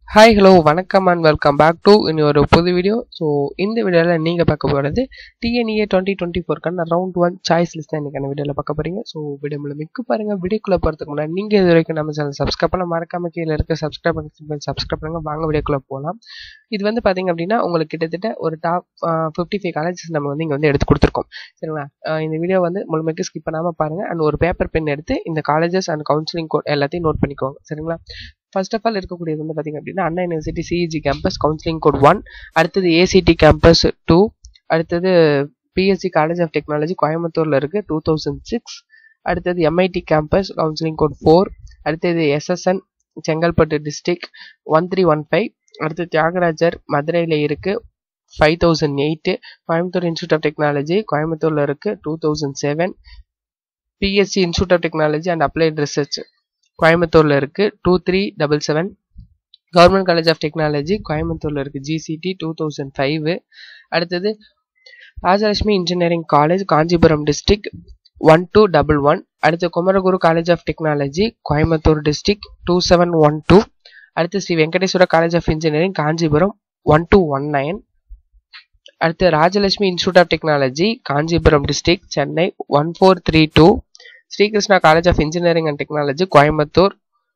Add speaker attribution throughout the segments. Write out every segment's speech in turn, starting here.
Speaker 1: hi hello வணக்கம் and welcome back to இனி ஒரு புது வீடியோ ஸோ இந்த வீடியோவில் நீங்கள் பார்க்க போகிறது டிஎன்இஏ டுவெண்ட்டி டுவெண்ட்டி ஃபோர்க்கான ரவுண்ட் ஒன் சாய்ஸ் லிஸ்ட் தான் இன்றைக்கான வீடியோவில் பார்க்க போகிறீங்க ஸோ வீடியோ மூலம் மிக்க பாருங்கள் வீடியோக்குள்ளே போகிறதுக்கு முன்னாடி நீங்கள் இது வரைக்கும் நம்ம சேனல் சப்ஸ்கிரைப் பண்ண மறக்காம கீழே இருக்க சப்ஸ்கிரைப் பண்ணி சப்ஸ்கிரைப் பண்ணுங்க வாங்க வீடியோக்குள்ளே போகலாம் இது வந்து பார்த்தீங்க அப்படின்னா உங்களுக்கு கிட்டத்தட்ட ஒரு டாப் ஃபிஃப்டி ஃபைவ் காலேஜஸ் நம்ம வந்து இங்கே வந்து எடுத்து கொடுத்துருக்கோம் சரிங்களா அஹ் இந்த வீடியோ வந்து முழுமைக்கு ஸ்கிப் பண்ணாமல் பாருங்கள் அண்ட் ஒரு பேப்பர் பென் எடுத்து இந்த காலேஜஸ் அண்ட் கவுன்சிலிங் கோட் எல்லாத்தையும் நோட் பண்ணிக்கோங்க சரிங்களா ஃபர்ஸ்ட் ஆஃப் ஆல் இருக்கக்கூடியது வந்து பார்த்தீங்க அப்படின்னா Anna university CEG campus counselling code one அடுத்தது ஏசிடி கேம்பஸ் டூ அடுத்தது பிஎஸ்சி காலேஜ் ஆஃப் டெக்னாலஜி கோயம்புத்தூரில் இருக்குது டூ தௌசண்ட் சிக்ஸ் அடுத்தது MIT campus counselling code four அடுத்தது SSN Chengalpattu district one three one five அடுத்து தியாகராஜர் மதுரையில் இருக்குது five thousand eight Coimbatore institute of technology கோயம்புத்தூரில் இருக்குது two thousand seven BSc institute of technology and applied research கோயம்புத்தூரில் இருக்குது two three double seven government college of technology கோயம்புத்தூரில் இருக்குது ஜிசிடி டூ தௌசண்ட் ஃபைவ் அடுத்தது Rajalakshmi engineering college Kanchipuram district one two double one அடுத்து Kumaraguru college of technology Coimbatore district two seven one two அடுத்து Sri Venkateswara college of engineering Kanchipuram one two one nine அடுத்து Rajalakshmi institute of technology Kanchipuram district Chennai one four three two Sri Krishna college of engineering and technology Coimbatore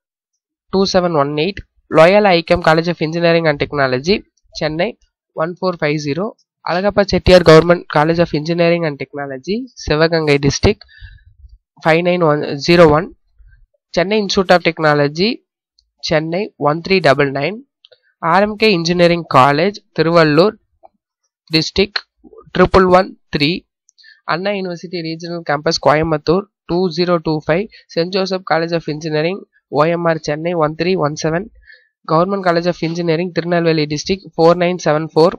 Speaker 1: two seven one eight Loyola ICAM college of engineering and technology Chennai one four five zero Alagappa Chettiar government college of engineering and technology Sivaganga district five nine one zero one Chennai institute of technology Chennai one three double nine RMK engineering college Tiruvallur district triple one three Anna university regional campus Coimbatore two zero two five saint Joseph college of engineering OMR Chennai one three one seven government college of engineering Tirunelveli district four nine seven four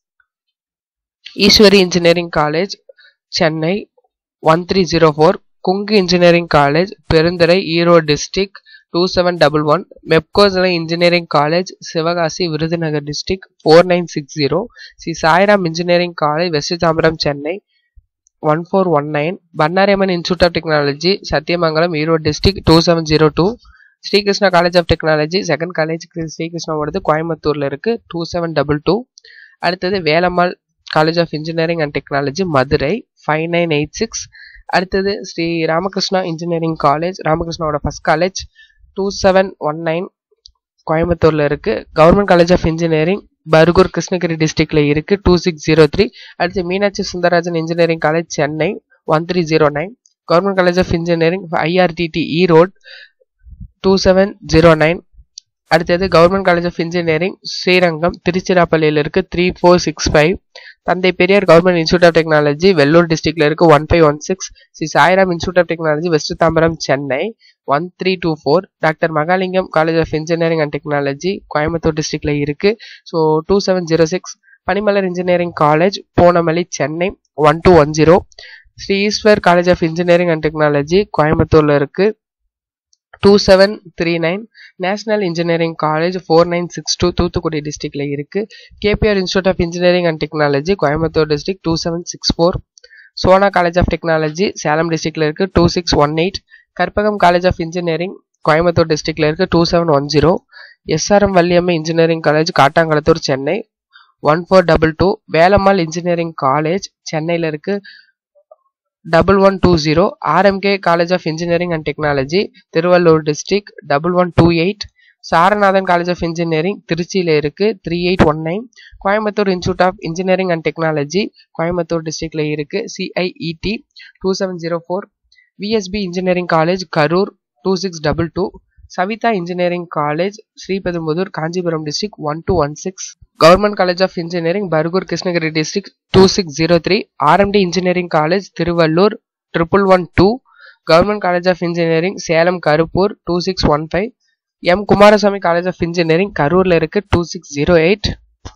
Speaker 1: Easwari engineering college Chennai one three zero four Kongu engineering college Perundurai Erode district two seven double one Mepco Schlenk engineering college Sivakasi Virudhunagar district four nine six zero Sri Sairam engineering college west Tambaram Chennai one four one nine Bannariamman institute of technology Sathyamangalam Erode district two seven zero two Sri Krishna college of technology second college ஸ்ரீகிருஷ்ணாவோடது கோயம்புத்தூரில் இருக்குது two seven double two அடுத்தது Velammal college of engineering and technology Madurai five nine eight six அடுத்தது Sri Ramakrishna engineering college ராமகிருஷ்ணாவோட first college two seven one nine கோயம்புத்தூரில் இருக்குது government college of engineering Bargur Krishnagiri டிஸ்ட்ரிக்ட்ல இருக்கு டூ சிக்ஸ் ஜீரோ த்ரீ அடுத்து Meenakshi Sundararajan engineering college Chennai one three zero nine government college of engineering IRTT Erode two seven zero nine அடுத்தது government college of engineering Srirangam திருச்சிராப்பள்ளியில் இருக்கு three four six five Thanthai Periyar government institute of technology Vellore டிஸ்ட்ரிக்ட்ல இருக்கு one five one six Sri Sairam institute of technology west Tambaram Chennai one three two four doctor Mahalingam college of engineering and technology Coimbatore டிஸ்ட்ரிக்ட்ல இருக்கு so two seven zero six Panimalar engineering college Poonamallee Chennai one two one zero Sri Eshwar college of engineering and technology கோயம்புத்தூர்ல இருக்கு two seven three nine national engineering college four nine six two Thoothukudi டிஸ்ட்ரிக்ட்ல இருக்கு KPR institute of engineering and technology Coimbatore district two seven six four Sona college of technology Salem டிஸ்ட்ரிக்ட்ல இருக்கு two six one eight Karpagam college of engineering Coimbatore டிஸ்ட்ரிக்ட்ல இருக்கு two seven one zero SRM Valliammai engineering college Kattankulathur Chennai one four double two Velammal engineering college சென்னையில் இருக்கு double one two zero RMK college of engineering and technology Tiruvallur district double one two eight Saranathan college of engineering திருச்சியில் இருக்கு three eight one nine Coimbatore institute of engineering and technology Coimbatore டிஸ்ட்ரிக்ட்ல இருக்கு CIET two seven zero four VSB engineering college Karur two six double two Saveetha engineering college Sriperumbudur Kanchipuram district one two one six government college of engineering Bargur Krishnagiri district two six zero three RMD engineering college Tiruvallur triple one two government college of engineering Salem Karuppur two six one five M Kumarasamy college of engineering கரூர்ல இருக்கு two six zero eight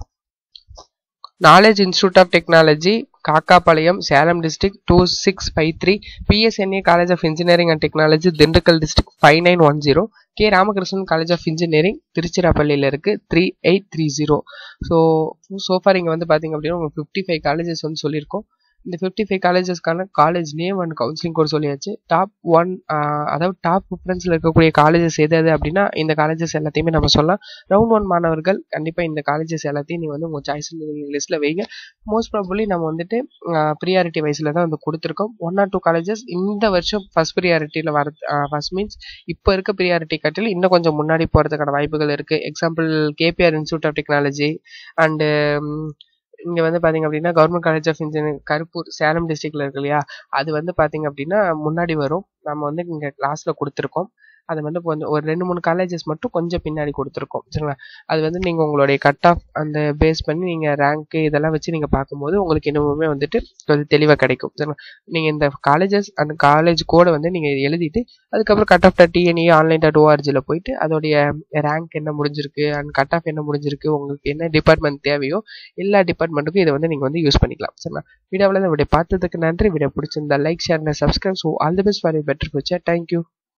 Speaker 1: knowledge institute of technology Kakkapalayam Salem district two six five three PSNA college of engineering and technology Dindigul district five nine one zero K Ramakrishnan college of engineering திருச்சிராப்பள்ளியில் இருக்குது three eight three zero so so far இங்கே வந்து பார்த்தீங்க அப்படின்னா உங்களுக்கு fifty five colleges வந்து சொல்லியிருக்கோம் இந்த ஃபிஃப்டி ஃபைவ் காலேஜஸ்க்கான college name and counselling code சொல்லியாச்சு டாப் ஒன் அதாவது டாப் ப்ரிஃபரன்ஸில் இருக்கக்கூடிய காலேஜஸ் எது எது அப்படின்னா இந்த காலேஜஸ் எல்லாத்தையுமே நம்ம சொல்லலாம் ரவுண்ட் ஒன் மாணவர்கள் கண்டிப்பாக இந்த காலேஜஸ் எல்லாத்தையும் நீங்கள் வந்து உங்கள் சாய்ஸ் லிஸ்ட்டில் வைங்க மோஸ்ட் ப்ராபப்ளி நம்ம வந்துட்டு ப்ரியாரிட்டி வைஸில் தான் வந்து கொடுத்துருக்கோம் ஒன் ஆர் டூ காலேஜஸ் இந்த வருஷம் ஃபஸ்ட் ப்ரியாரிட்டியில் வர ஃபஸ்ட் மீன்ஸ் இப்போ இருக்க ப்ரியாரிட்டி கட்டில் இன்னும் கொஞ்சம் முன்னாடி போகிறதுக்கான வாய்ப்புகள் இருக்குது example KPR institute of technology and இங்கே வந்து பார்த்தீங்க அப்படின்னா government college of engineering Karuppur Salem டிஸ்ட்ரிக்டில் இருக்கு இல்லையா அது வந்து பார்த்தீங்க அப்படின்னா முன்னாடி வரும் நம்ம வந்து இங்கே கிளாஸில் கொடுத்துருக்கோம் அது வந்து கொஞ்சம் ஒரு ரெண்டு மூணு காலேஜஸ் மட்டும் கொஞ்சம் பின்னாடி கொடுத்துருக்கோம் சரிங்களா அது வந்து நீங்கள் உங்களுடைய கட் ஆஃப் அந்த பேஸ் பண்ணி நீங்கள் ரேங்க்கு இதெல்லாம் வச்சு நீங்கள் பார்க்கும்போது உங்களுக்கு இன்னுமே வந்துட்டு கொஞ்சம் தெளிவாக கிடைக்கும் சரிங்களா நீங்கள் இந்த காலேஜஸ் அந்த காலேஜ் கோடை வந்து நீங்கள் எழுதிட்டு அதுக்கப்புறம் cut off dot TNE online dot ஓஆர்ஜியில் போயிட்டு அதோடைய ரேங்க் என்ன முடிஞ்சிருக்கு அண்ட் கட் ஆஃப் என்ன முடிஞ்சிருக்கு உங்களுக்கு என்ன டிபார்ட்மெண்ட் தேவையோ எல்லா டிபார்ட்மெண்ட்டுக்கும் இதை வந்து நீங்கள் வந்து யூஸ் பண்ணிக்கலாம் சரிங்களா வீடியோவில் இந்த வீடியோ பார்த்ததுக்கு நன்றி வீடியோ பிடிச்சிருந்தா like share subscribe so all the best for better future thank you